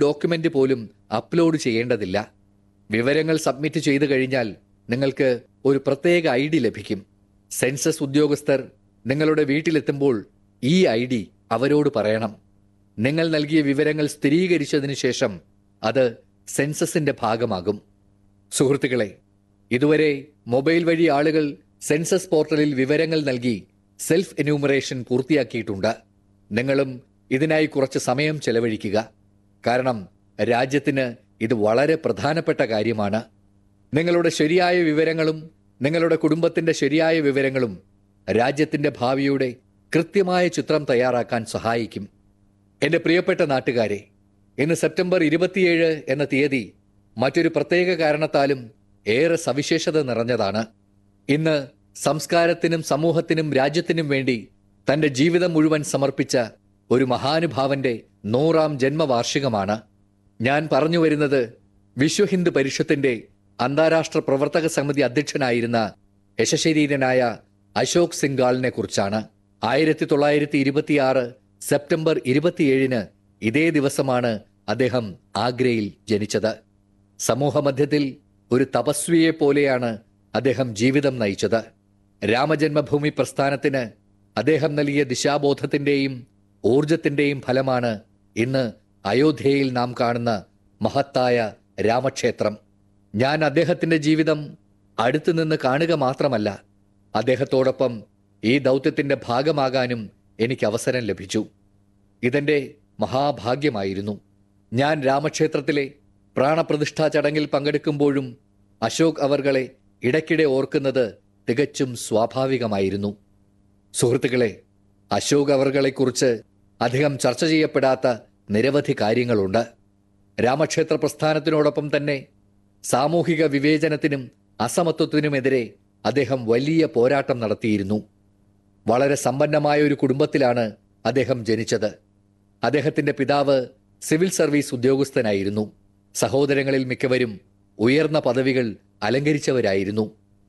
document പോലും upload ചെയ്യേണ്ടതില്ല വിവരങ്ങൾ സബ്മിറ്റ് ചെയ്തു കഴിഞ്ഞാൽ നിങ്ങൾക്ക് ഒരു പ്രത്യേക ഐ ഡി ലഭിക്കും സെൻസസ് ഉദ്യോഗസ്ഥർ നിങ്ങളുടെ വീട്ടിലെത്തുമ്പോൾ ഈ ഐ ഡി അവരോട് പറയണം നിങ്ങൾ നൽകിയ വിവരങ്ങൾ സ്ഥിരീകരിച്ചതിന് ശേഷം അത് സെൻസസിന്റെ ഭാഗമാകും സുഹൃത്തുക്കളെ ഇതുവരെ മൊബൈൽ വഴി ആളുകൾ സെൻസസ് പോർട്ടലിൽ വിവരങ്ങൾ നൽകി സെൽഫ് എന്യൂമറേഷൻ പൂർത്തിയാക്കിയിട്ടുണ്ട് നിങ്ങളും ഇതിനായി കുറച്ച് സമയം ചെലവഴിക്കുക കാരണം രാജ്യത്തിന് ഇത് വളരെ പ്രധാനപ്പെട്ട കാര്യമാണ് നിങ്ങളുടെ ശരിയായ വിവരങ്ങളും നിങ്ങളുടെ കുടുംബത്തിന്റെ ശരിയായ വിവരങ്ങളും രാജ്യത്തിന്റെ ഭാവിയുടെ കൃത്യമായ ചിത്രം തയ്യാറാക്കാൻ സഹായിക്കും എന്റെ പ്രിയപ്പെട്ട നാട്ടുകാരെ ഇന്ന് സെപ്റ്റംബർ ഇരുപത്തിയേഴ് എന്ന തീയതി മറ്റൊരു പ്രത്യേക കാരണത്താലും ഏറെ സവിശേഷത നിറഞ്ഞതാണ് ഇന്ന് സംസ്കാരത്തിനും സമൂഹത്തിനും രാജ്യത്തിനും വേണ്ടി തന്റെ ജീവിതം മുഴുവൻ സമർപ്പിച്ച ഒരു മഹാനുഭാവന്റെ നൂറാം ജന്മവാർഷികമാണ് ഞാൻ പറഞ്ഞു വരുന്നത് വിശ്വ ഹിന്ദു പരിഷത്തിന്റെ അന്താരാഷ്ട്ര പ്രവർത്തക സമിതി അധ്യക്ഷനായിരുന്ന യശശരീരനായ അശോക് സിംഗാളിനെ കുറിച്ചാണ് ആയിരത്തി തൊള്ളായിരത്തി ഇരുപത്തിയാറ് സെപ്റ്റംബർ ഇരുപത്തിയേഴിന് ഇതേ ദിവസമാണ് അദ്ദേഹം ആഗ്രയിൽ ജനിച്ചത് സമൂഹമധ്യത്തിൽ ഒരു തപസ്വിയെ പോലെയാണ് അദ്ദേഹം ജീവിതം നയിച്ചത് രാമജന്മഭൂമി പ്രസ്ഥാനത്തിന് അദ്ദേഹം നൽകിയ ദിശാബോധത്തിന്റെയും ഊർജത്തിന്റെയും ഫലമാണ് ഇന്ന് അയോധ്യയിൽ നാം കാണുന്ന മഹത്തായ രാമക്ഷേത്രം ഞാൻ അദ്ദേഹത്തിന്റെ ജീവിതം അടുത്തുനിന്ന് കാണുക മാത്രമല്ല അദ്ദേഹത്തോടൊപ്പം ഈ ദൗത്യത്തിന്റെ ഭാഗമാകാനും എനിക്ക് അവസരം ലഭിച്ചു ഇതെന്റെ മഹാഭാഗ്യമായിരുന്നു ഞാൻ രാമക്ഷേത്രത്തിലെ പ്രാണപ്രതിഷ്ഠാ ചടങ്ങിൽ പങ്കെടുക്കുമ്പോഴും അശോക് അവർകളെ ഇടയ്ക്കിടെ ഓർക്കുന്നത് തികച്ചും സ്വാഭാവികമായിരുന്നു സുഹൃത്തുക്കളെ അശോക് അവർകളെക്കുറിച്ച് അധികം ചർച്ച ചെയ്യപ്പെടാത്ത നിരവധി കാര്യങ്ങളുണ്ട് രാമക്ഷേത്ര പ്രസ്ഥാനത്തിനോടൊപ്പം തന്നെ സാമൂഹിക വിവേചനത്തിനും അസമത്വത്തിനുമെതിരെ അദ്ദേഹം വലിയ പോരാട്ടം നടത്തിയിരുന്നു വളരെ സമ്പന്നമായ ഒരു കുടുംബത്തിലാണ് അദ്ദേഹം ജനിച്ചത് അദ്ദേഹത്തിന്റെ പിതാവ് സിവിൽ സർവീസ് ഉദ്യോഗസ്ഥനായിരുന്നു സഹോദരങ്ങളിൽ മിക്കവരും ഉയർന്ന പദവികൾ അലങ്കരിച്ചവരായിരുന്നു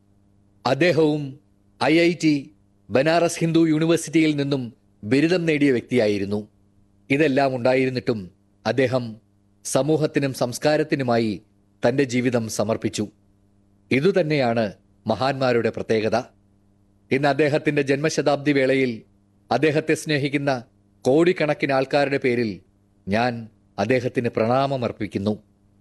അദ്ദേഹവും I I T Banaras Hindu യൂണിവേഴ്സിറ്റിയിൽ നിന്നും ബിരുദം നേടിയ വ്യക്തിയായിരുന്നു ഇതെല്ലാം ഉണ്ടായിരുന്നിട്ടും അദ്ദേഹം സമൂഹത്തിനും സംസ്കാരത്തിനുമായി തന്റെ ജീവിതം സമർപ്പിച്ചു ഇതുതന്നെയാണ് മഹാന്മാരുടെ പ്രത്യേകത ഇന്ന് അദ്ദേഹത്തിന്റെ ജന്മശതാബ്ദി വേളയിൽ അദ്ദേഹത്തെ സ്നേഹിക്കുന്ന കോടിക്കണക്കിന് ആൾക്കാരുടെ പേരിൽ ഞാൻ അദ്ദേഹത്തിന് പ്രണാമം അർപ്പിക്കുന്നു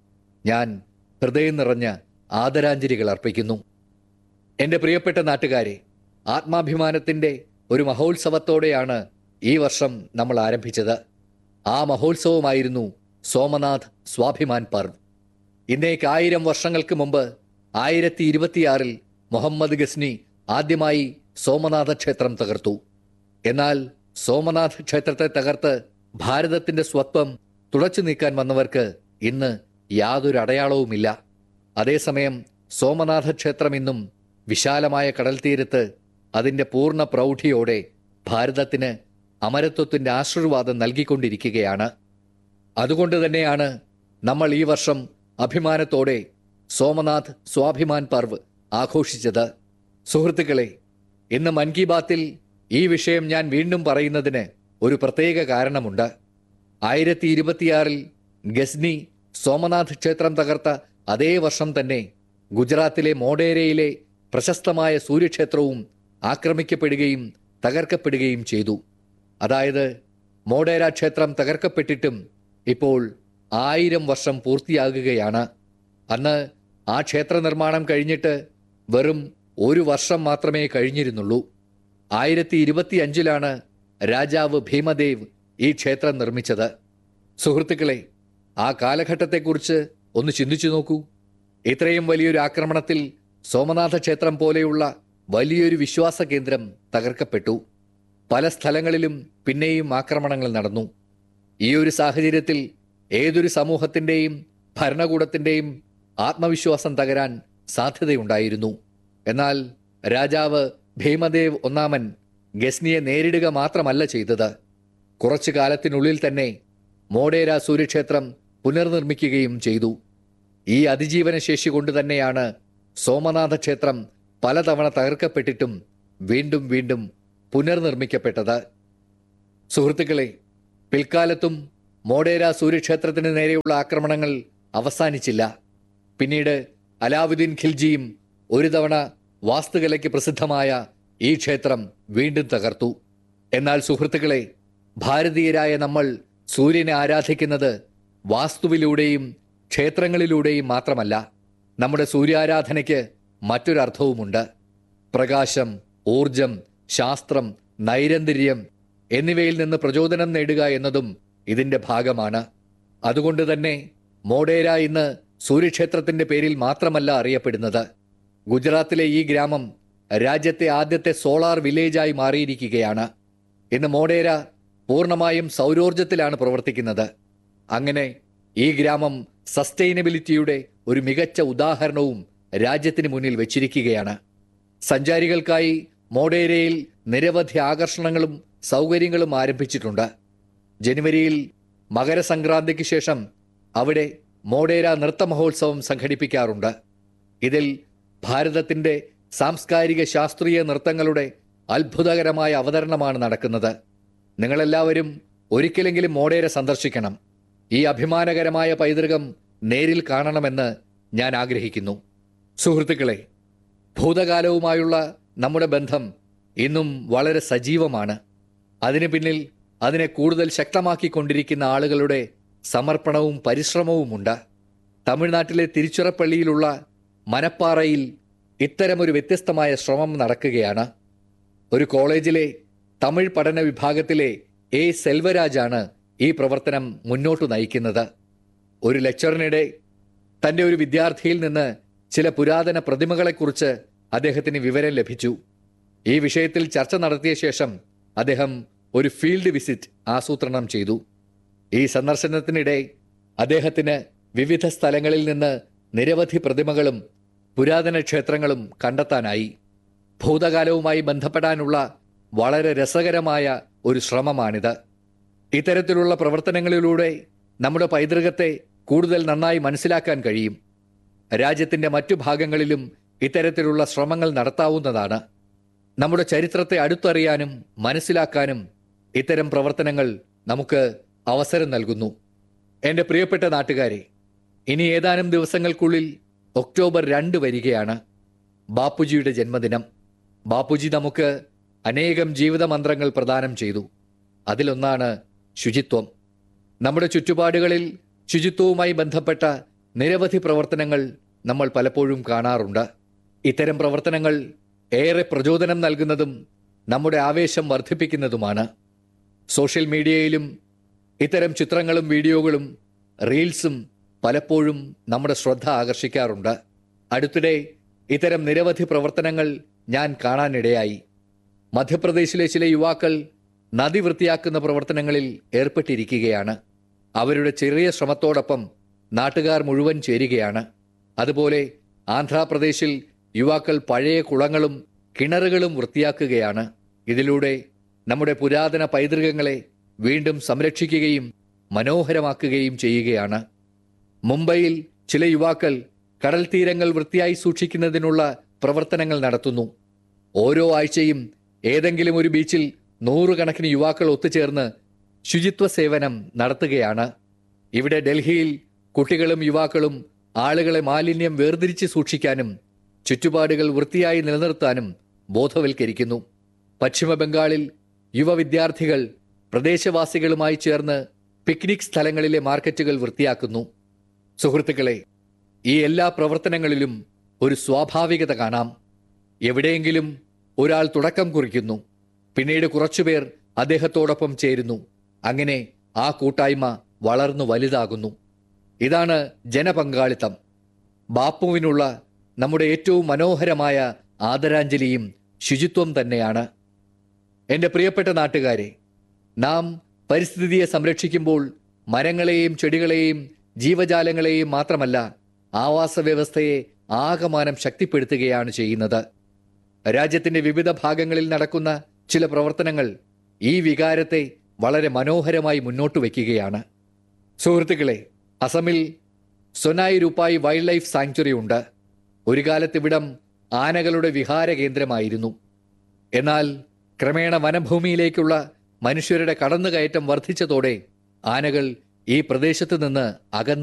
ഞാൻ ഹൃദയം നിറഞ്ഞ ആദരാഞ്ജലികൾ അർപ്പിക്കുന്നു എന്റെ പ്രിയപ്പെട്ട നാട്ടുകാരെ ആത്മാഭിമാനത്തിന്റെ ഒരു മഹോത്സവത്തോടെയാണ് ഈ വർഷം നമ്മൾ ആരംഭിച്ചത് ആ മഹോത്സവമായിരുന്നു സോമനാഥ് സ്വാഭിമാൻ പർവ് ഇന്നേക്ക് ആയിരം വർഷങ്ങൾക്ക് മുമ്പ് ആയിരത്തി ഇരുപത്തിയാറിൽ മുഹമ്മദ് ഗസ്നി ആദ്യമായി സോമനാഥ ക്ഷേത്രം തകർത്തു എന്നാൽ സോമനാഥ് ക്ഷേത്രത്തെ തകർത്ത് ഭാരതത്തിന്റെ സ്വത്വം തുടച്ചു നീക്കാൻ വന്നവർക്ക് ഇന്ന് യാതൊരു അടയാളവുമില്ല അതേസമയം സോമനാഥ ക്ഷേത്രം ഇന്നും വിശാലമായ കടൽ തീരത്ത് അതിന്റെ പൂർണ്ണ പ്രൗഢിയോടെ ഭാരതത്തിന് അമരത്വത്തിന്റെ ആശീർവാദം നൽകിക്കൊണ്ടിരിക്കുകയാണ് അതുകൊണ്ട് തന്നെയാണ് നമ്മൾ ഈ വർഷം അഭിമാനത്തോടെ സോമനാഥ് സ്വാഭിമാൻ പർവ് ആഘോഷിച്ചത് സുഹൃത്തുക്കളെ ഇന്ന് മൻ കി ബാത്തിൽ ഈ വിഷയം ഞാൻ വീണ്ടും പറയുന്നതിന് ഒരു പ്രത്യേക കാരണമുണ്ട് ആയിരത്തി ഇരുപത്തിയാറിൽ ഗസ്നി സോമനാഥ് ക്ഷേത്രം തകർത്ത അതേ വർഷം തന്നെ ഗുജറാത്തിലെ മോഡേരയിലെ പ്രശസ്തമായ സൂര്യക്ഷേത്രവും ആക്രമിക്കപ്പെടുകയും തകർക്കപ്പെടുകയും ചെയ്തു അതായത് മോഡേര ക്ഷേത്രം തകർക്കപ്പെട്ടിട്ടും ഇപ്പോൾ ആയിരം വർഷം പൂർത്തിയാകുകയാണ് അന്ന് ആ ക്ഷേത്ര നിർമ്മാണം കഴിഞ്ഞിട്ട് വെറും ഒരു വർഷം മാത്രമേ കഴിഞ്ഞിരുന്നുള്ളൂ ആയിരത്തി ഇരുപത്തി അഞ്ചിലാണ് രാജാവ് ഭീമദേവ് ഈ ക്ഷേത്രം നിർമ്മിച്ചത് സുഹൃത്തുക്കളെ ആ കാലഘട്ടത്തെക്കുറിച്ച് ഒന്ന് ചിന്തിച്ചു നോക്കൂ ഇത്രയും വലിയൊരു ആക്രമണത്തിൽ സോമനാഥ ക്ഷേത്രം പോലെയുള്ള വലിയൊരു വിശ്വാസ കേന്ദ്രം തകർക്കപ്പെട്ടു പല സ്ഥലങ്ങളിലും പിന്നെയും ആക്രമണങ്ങൾ നടന്നു ഈ ഒരു സാഹചര്യത്തിൽ ഏതൊരു സമൂഹത്തിന്റെയും ഭരണകൂടത്തിന്റെയും ആത്മവിശ്വാസം തകരാൻ സാധ്യതയുണ്ടായിരുന്നു എന്നാൽ രാജാവ് ഭീമദേവ് ഒന്നാമൻ ഗസ്നിയെ നേരിടുക മാത്രമല്ല ചെയ്തത് കുറച്ചു കാലത്തിനുള്ളിൽ തന്നെ മോഡേര സൂര്യക്ഷേത്രം പുനർനിർമ്മിക്കുകയും ചെയ്തു ഈ അതിജീവന ശേഷി കൊണ്ട് തന്നെയാണ് സോമനാഥ ക്ഷേത്രം പലതവണ തകർക്കപ്പെട്ടിട്ടും വീണ്ടും വീണ്ടും പുനർനിർമ്മിക്കപ്പെട്ടത് സുഹൃത്തുക്കളെ പിൽക്കാലത്തും മോഡേര സൂര്യക്ഷേത്രത്തിന് നേരെയുള്ള ആക്രമണങ്ങൾ അവസാനിച്ചില്ല പിന്നീട് അലാവുദ്ദീൻ ഖിൽജിയും ഒരു തവണ വാസ്തുകലയ്ക്ക് പ്രസിദ്ധമായ ഈ ക്ഷേത്രം വീണ്ടും തകർത്തു എന്നാൽ സുഹൃത്തുക്കളെ ഭാരതീയരായ നമ്മൾ സൂര്യനെ ആരാധിക്കുന്നത് വാസ്തുവിലൂടെയും ക്ഷേത്രങ്ങളിലൂടെയും മാത്രമല്ല നമ്മുടെ സൂര്യാരാധനയ്ക്ക് മറ്റൊരർത്ഥവുമുണ്ട് പ്രകാശം ഊർജം ശാസ്ത്രം നൈരന്തര്യം എന്നിവയിൽ നിന്ന് പ്രചോദനം നേടുക എന്നതും ഇതിന്റെ ഭാഗമാണ് അതുകൊണ്ട് തന്നെ മോഡേര ഇന്ന് സൂര്യക്ഷേത്രത്തിന്റെ പേരിൽ മാത്രമല്ല അറിയപ്പെടുന്നത് ഗുജറാത്തിലെ ഈ ഗ്രാമം രാജ്യത്തെ ആദ്യത്തെ സോളാർ വില്ലേജായി മാറിയിരിക്കുകയാണ് ഇന്ന് മോഡേര പൂർണ്ണമായും സൗരോർജത്തിലാണ് പ്രവർത്തിക്കുന്നത് അങ്ങനെ ഈ ഗ്രാമം സസ്റ്റൈനബിലിറ്റിയുടെ ഒരു മികച്ച ഉദാഹരണവും രാജ്യത്തിന് മുന്നിൽ വെച്ചിരിക്കുകയാണ് സഞ്ചാരികൾക്കായി മോഡേരയിൽ നിരവധി ആകർഷണങ്ങളും സൗകര്യങ്ങളും ആരംഭിച്ചിട്ടുണ്ട് ജനുവരിയിൽ മകരസംക്രാന്തിക്ക് ശേഷം അവിടെ മോഡേര നൃത്ത മഹോത്സവം സംഘടിപ്പിക്കാറുണ്ട് ഇതിൽ ഭാരതത്തിന്റെ സാംസ്കാരിക ശാസ്ത്രീയ നൃത്തങ്ങളുടെ അത്ഭുതകരമായ അവതരണമാണ് നടക്കുന്നത് നിങ്ങളെല്ലാവരും ഒരിക്കലെങ്കിലും മോഡേര സന്ദർശിക്കണം ഈ അഭിമാനകരമായ പൈതൃകം നേരിൽ കാണണമെന്ന് ഞാൻ ആഗ്രഹിക്കുന്നു സുഹൃത്തുക്കളെ ഭൂതകാലവുമായുള്ള നമ്മുടെ ബന്ധം ഇന്നും വളരെ സജീവമാണ് അതിനു പിന്നിൽ അതിനെ കൂടുതൽ ശക്തമാക്കിക്കൊണ്ടിരിക്കുന്ന ആളുകളുടെ സമർപ്പണവും പരിശ്രമവുമുണ്ട് തമിഴ്നാട്ടിലെ തിരുച്ചിറപ്പള്ളിയിലുള്ള മനപ്പാറയിൽ ഇത്തരമൊരു വ്യത്യസ്തമായ ശ്രമം നടക്കുകയാണ് ഒരു കോളേജിലെ തമിഴ് പഠന വിഭാഗത്തിലെ എ സെൽവരാജാണ് ഈ പ്രവർത്തനം മുന്നോട്ട് നയിക്കുന്നത് ഒരു ലെക്ചറിനിടെ തന്റെ ഒരു വിദ്യാർത്ഥിയിൽ നിന്ന് ചില പുരാതന പ്രതിമകളെക്കുറിച്ച് അദ്ദേഹത്തിന് വിവരം ലഭിച്ചു ഈ വിഷയത്തിൽ ചർച്ച നടത്തിയ ശേഷം അദ്ദേഹം ഒരു ഫീൽഡ് വിസിറ്റ് ആസൂത്രണം ചെയ്തു ഈ സന്ദർശനത്തിനിടെ അദ്ദേഹത്തിന് വിവിധ സ്ഥലങ്ങളിൽ നിന്ന് നിരവധി പ്രതിമകളും പുരാതന ക്ഷേത്രങ്ങളും കണ്ടെത്താനായി ഭൂതകാലവുമായി ബന്ധപ്പെടാനുള്ള വളരെ രസകരമായ ഒരു ശ്രമമാണിത് ഇത്തരത്തിലുള്ള പ്രവർത്തനങ്ങളിലൂടെ നമ്മുടെ പൈതൃകത്തെ കൂടുതൽ നന്നായി മനസ്സിലാക്കാൻ കഴിയും രാജ്യത്തിന്റെ മറ്റു ഭാഗങ്ങളിലും ഇത്തരത്തിലുള്ള ശ്രമങ്ങൾ നടത്താവുന്നതാണ് നമ്മുടെ ചരിത്രത്തെ അടുത്തറിയാനും മനസ്സിലാക്കാനും ഇത്തരം പ്രവർത്തനങ്ങൾ നമുക്ക് അവസരം നൽകുന്നു എൻ്റെ പ്രിയപ്പെട്ട നാട്ടുകാരെ ഇനി ഏതാനും ദിവസങ്ങൾക്കുള്ളിൽ ഒക്ടോബർ രണ്ട് വരികയാണ് ബാപ്പുജിയുടെ ജന്മദിനം ബാപ്പുജി നമുക്ക് അനേകം ജീവിത മന്ത്രങ്ങൾ പ്രദാനം ചെയ്തു അതിലൊന്നാണ് ശുചിത്വം നമ്മുടെ ചുറ്റുപാടുകളിൽ ശുചിത്വവുമായി ബന്ധപ്പെട്ട നിരവധി പ്രവർത്തനങ്ങൾ നമ്മൾ പലപ്പോഴും കാണാറുണ്ട് ഇത്തരം പ്രവർത്തനങ്ങൾ ഏറെ പ്രചോദനം നൽകുന്നതും നമ്മുടെ ആവേശം വർദ്ധിപ്പിക്കുന്നതുമാണ് സോഷ്യൽ മീഡിയയിലും ഇത്തരം ചിത്രങ്ങളും വീഡിയോകളും റീൽസും പലപ്പോഴും നമ്മുടെ ശ്രദ്ധ ആകർഷിക്കാറുണ്ട് അടുത്തിടെ ഇത്തരം നിരവധി പ്രവർത്തനങ്ങൾ ഞാൻ കാണാനിടയായി മധ്യപ്രദേശിലെ ചില യുവാക്കൾ നദി വൃത്തിയാക്കുന്ന പ്രവർത്തനങ്ങളിൽ ഏർപ്പെട്ടിരിക്കുകയാണ് അവരുടെ ചെറിയ ശ്രമത്തോടൊപ്പം നാട്ടുകാർ മുഴുവൻ ചേരുകയാണ് അതുപോലെ ആന്ധ്രാപ്രദേശിൽ യുവാക്കൾ പഴയ കുളങ്ങളും കിണറുകളും വൃത്തിയാക്കുകയാണ് ഇതിലൂടെ നമ്മുടെ പുരാതന പൈതൃകങ്ങളെ വീണ്ടും സംരക്ഷിക്കുകയും മനോഹരമാക്കുകയും ചെയ്യുകയാണ് മുംബൈയിൽ ചില യുവാക്കൾ കടൽ തീരങ്ങൾ വൃത്തിയായി സൂക്ഷിക്കുന്നതിനുള്ള പ്രവർത്തനങ്ങൾ നടത്തുന്നു ഓരോ ആഴ്ചയും ഏതെങ്കിലും ഒരു ബീച്ചിൽ നൂറുകണക്കിന് യുവാക്കൾ ഒത്തുചേർന്ന് ശുചിത്വ സേവനം നടത്തുകയാണ് ഇവിടെ ഡൽഹിയിൽ കുട്ടികളും യുവാക്കളും ആളുകളെ മാലിന്യം വേർതിരിച്ച് സൂക്ഷിക്കാനും ചുറ്റുപാടുകൾ വൃത്തിയായി നിലനിർത്താനും ബോധവൽക്കരിക്കുന്നു പശ്ചിമ ബംഗാളിൽ യുവ വിദ്യാർത്ഥികൾ പ്രദേശവാസികളുമായി ചേർന്ന് പിക്നിക് സ്ഥലങ്ങളിലെ മാർക്കറ്റുകൾ വൃത്തിയാക്കുന്നു സുഹൃത്തുക്കളെ ഈ എല്ലാ പ്രവർത്തനങ്ങളിലും ഒരു സ്വാഭാവികത കാണാം എവിടെയെങ്കിലും ഒരാൾ തുടക്കം കുറിക്കുന്നു പിന്നീട് കുറച്ചുപേർ അദ്ദേഹത്തോടൊപ്പം ചേരുന്നു അങ്ങനെ ആ കൂട്ടായ്മ വളർന്നു വലുതാകുന്നു ഇതാണ് ജനപങ്കാളിത്തം ബാപ്പുവിനുള്ള നമ്മുടെ ഏറ്റവും മനോഹരമായ ആദരാഞ്ജലിയും ശുചിത്വം തന്നെയാണ് എൻ്റെ പ്രിയപ്പെട്ട നാട്ടുകാരെ നാം പരിസ്ഥിതിയെ സംരക്ഷിക്കുമ്പോൾ മരങ്ങളെയും ചെടികളെയും ജീവജാലങ്ങളെയും മാത്രമല്ല ആവാസ വ്യവസ്ഥയെ ആകമാനം ശക്തിപ്പെടുത്തുകയാണ് ചെയ്യുന്നത് രാജ്യത്തിന്റെ വിവിധ ഭാഗങ്ങളിൽ നടക്കുന്ന ചില പ്രവർത്തനങ്ങൾ ഈ വികാരത്തെ വളരെ മനോഹരമായി മുന്നോട്ട് വയ്ക്കുകയാണ് സുഹൃത്തുക്കളെ അസമിൽ Sonai Rupai wildlife sanctuary ഉണ്ട് ഒരു കാലത്ത് ഇവിടം ആനകളുടെ വിഹാര കേന്ദ്രമായിരുന്നു എന്നാൽ ക്രമേണ വനഭൂമിയിലേക്കുള്ള മനുഷ്യരുടെ കടന്നുകയറ്റം വർദ്ധിച്ചതോടെ ആനകൾ ഈ പ്രദേശത്ത് നിന്ന് അകന്ന്